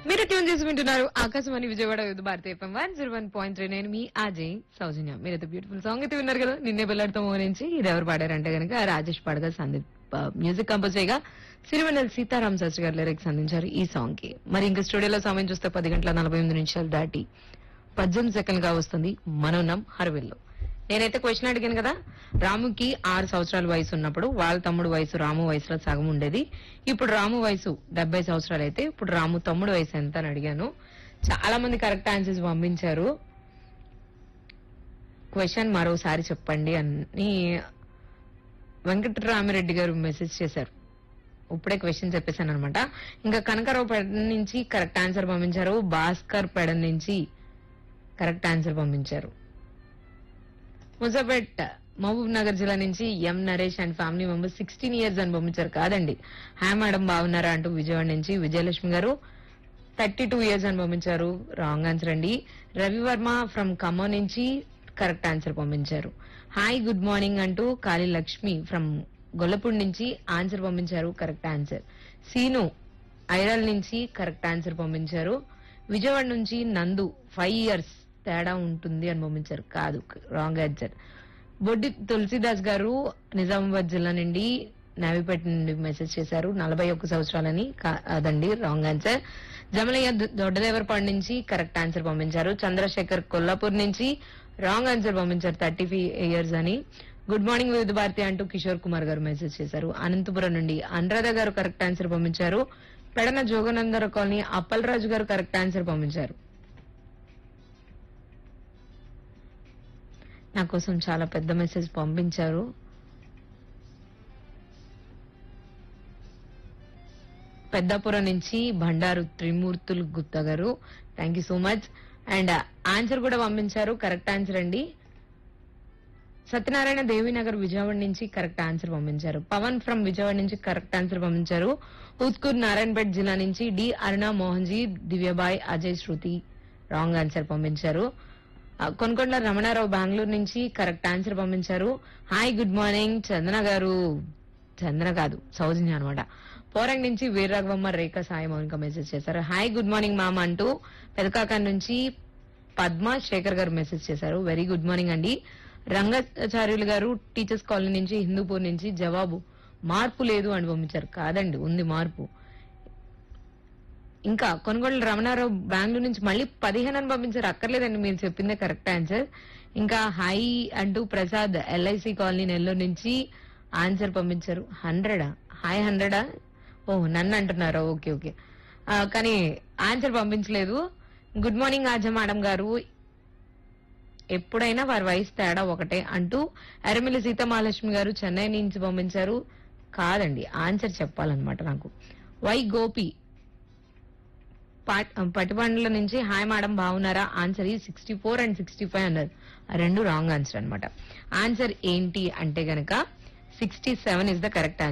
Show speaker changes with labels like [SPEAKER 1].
[SPEAKER 1] మీరు ట్యూన్ చేసి వింటున్నారు ఆకాశవాణి విజయవాడ యుద్ధ Bharati FM one zero one point three నేను మీ అజయ్ సౌజన్య మీరు అయితే బ్యూటిఫుల్ సాంగ్ అయితే విన్నారు కదా నిన్నే బెల్లాడుతో మోగించి ఇది ఎవరు పాడారంటే కనుక రాజేష్ పాడగా సందీప్ ఆ, మ్యూజిక్ కంపోజ్ చేయగా సిరివెన్నెల సీతారాం శాస్త్రి గారు లిరిక్స్ అందించారు ఈ సాంగ్ కి మరి ఇంకా స్టూడియోలో సమయం చూస్తే పది గంటల నలభై ఎనిమిది నిమిషాలు దాటి పద్దెనిమిది సెకండ్ గా వస్తుంది మనోనం హర్విల్లో నేనైతే క్వశ్చన్ అడిగాను కదా రాముకి ఆరు సంవత్సరాల వయసు ఉన్నప్పుడు వాళ్ళ తమ్ముడు వయసు రాము వయసులో సగం ఉండేది ఇప్పుడు రాము వయసు డెబ్బై సంవత్సరాలు అయితే ఇప్పుడు రాము తమ్ముడు వయసు ఎంత అని అడిగాను చాలా మంది కరెక్ట్ ఆన్సర్స్ పంపించారు క్వశ్చన్ మరోసారి చెప్పండి అని వెంకటరామిరెడ్డి గారు మెసేజ్ చేశారు ఇప్పుడే క్వశ్చన్ చెప్పేశాను అనమాట ఇంకా కనకరావు పెడ నుంచి కరెక్ట్ ఆన్సర్ పంపించారు భాస్కర్ పెడ నుంచి కరెక్ట్ ఆన్సర్ పంపించారు ముజాపేట్ మహబూబ్ నగర్ జిల్లా నుంచి M Naresh and family members sixteen years అని పంపించారు కాదండి హాయ్ మేడం బాగున్నారా అంటూ విజయవాడ నుంచి విజయలక్ష్మి గారు థర్టీ టూ ఇయర్స్ అని పంపించారు రాంగ్ ఆన్సర్ అండి రవివర్మ ఫ్రమ్ ఖమ్మం నుంచి కరెక్ట్ ఆన్సర్ పంపించారు హాయ్ గుడ్ మార్నింగ్ అంటూ కాళీ లక్ష్మి ఫ్రమ్ గొల్లపూడి నుంచి ఆన్సర్ పంపించారు కరెక్ట్ ఆన్సర్ సీను ఐరల్ నుంచి కరెక్ట్ ఆన్సర్ పంపించారు విజయవాడ నుంచి నందు ఫైవ్ ఇయర్స్ తేడా ఉంటుంది అని పంపించారు కాదు రాంగ్ ఆన్సర్ బొడ్డి తులసిదాస్ గారు నిజామాబాద్ జిల్లా నుండి నావిపేట నుండి మెసేజ్ చేశారు నలభై ఒక్క సంవత్సరాలని కా- అదండి రాంగ్ ఆన్సర్ జమలయ్య దొ- దొడ్డదేవరపాడు నుంచి కరెక్ట్ ఆన్సర్ పంపించారు చంద్రశేఖర్ కొల్లాపూర్ నుంచి రాంగ్ ఆన్సర్ పంపించారు థర్టీ ఫైవ్ ఇయర్స్ అని గుడ్ మార్నింగ్ వివిధ భారతి అంటూ కిషోర్ కుమార్ గారు మెసేజ్ చేశారు అనంతపురం నుండి అనురాధ గారు కరెక్ట్ ఆన్సర్ పంపించారు పెడన జోగనందర కాలనీ అప్పలరాజు గారు కరెక్ట్ ఆన్సర్ పంపించారు నా కోసం చాలా పెద్ద మెసేజ్ పంపించారు పెద్దాపురం నుంచి Bandaru Trimurthulu Gupta garu thank you so much and answer కూడా పంపించారు కరెక్ట్ ఆన్సర్ అండి సత్యనారాయణ దేవినగర్ విజయవాడ నుంచి కరెక్ట్ ఆన్సర్ పంపించారు పవన్ ఫ్రమ్ విజయవాడ నుంచి కరెక్ట్ ఆన్సర్ పంపించారు ఉత్కూర్ నారాయణపేట జిల్లా నుంచి D Aruna Mohan G Divyabai Ajay Shruti wrong answer పంపించారు ఆ, కొనకొండ రమణారావు బెంగళూరు నుంచి కరెక్ట్ ఆన్సర్ పంపించారు hi good morning Chandana garu Chandana కాదు సౌజన్య అనమాట పోరంగ్ నుంచి వీరరాఘవమ్మ రేఖ సాయి మౌనిక మెసేజ్ చేశారు హాయ్ గుడ్ మార్నింగ్ మామ అంటూ పెదకాక నుంచి పద్మ శేఖర్ గారు మెసేజ్ చేశారు వెరీ గుడ్ మార్నింగ్ అండి రంగాచార్యులు గారు టీచర్స్ కాలనీ నుంచి హిందూపూర్ నుంచి జవాబు మార్పు లేదు అని పంపించారు కాదండి ఉంది మార్పు ఇంకా కొనుగోలు రమణారావు బెంగళూరు నుంచి మళ్ళీ పదిహేను అని పంపించారు అక్కర్లేదండి మీరు చెప్పిందే కరెక్ట్ ఆన్సర్ ఇంకా హై అంటూ ప్రసాద్ ఎల్ఐసి కాలనీ నెల్లూరు నుంచి ఆన్సర్ పంపించారు హండ్రెడా హాయ్ హండ్రెడా ఓ నన్ను అంటున్నారా ఓకే ఓకే ఆ, కానీ ఆన్సర్ పంపించలేదు గుడ్ మార్నింగ్ ఆజా మేడం గారు ఎప్పుడైనా వారి వయసు తేడా ఒకటే అంటూ ఎరమిలి సీతమహాలక్ష్మి గారు చెన్నై నుంచి పంపించారు కాదండి ఆన్సర్ చెప్పాలన్నమాట నాకు వై గోపి పాట్- పటిబండ్ల నుంచి హాయ్ మేడం బాగున్నారా ఆన్సర్ ఈ sixty four and sixty five అన్నారు ఆ రెండు రాంగ్ ఆన్సర్ అన్నమాట ఆన్సర్ ఏంటి అంటే గనక sixty seven is the correct answer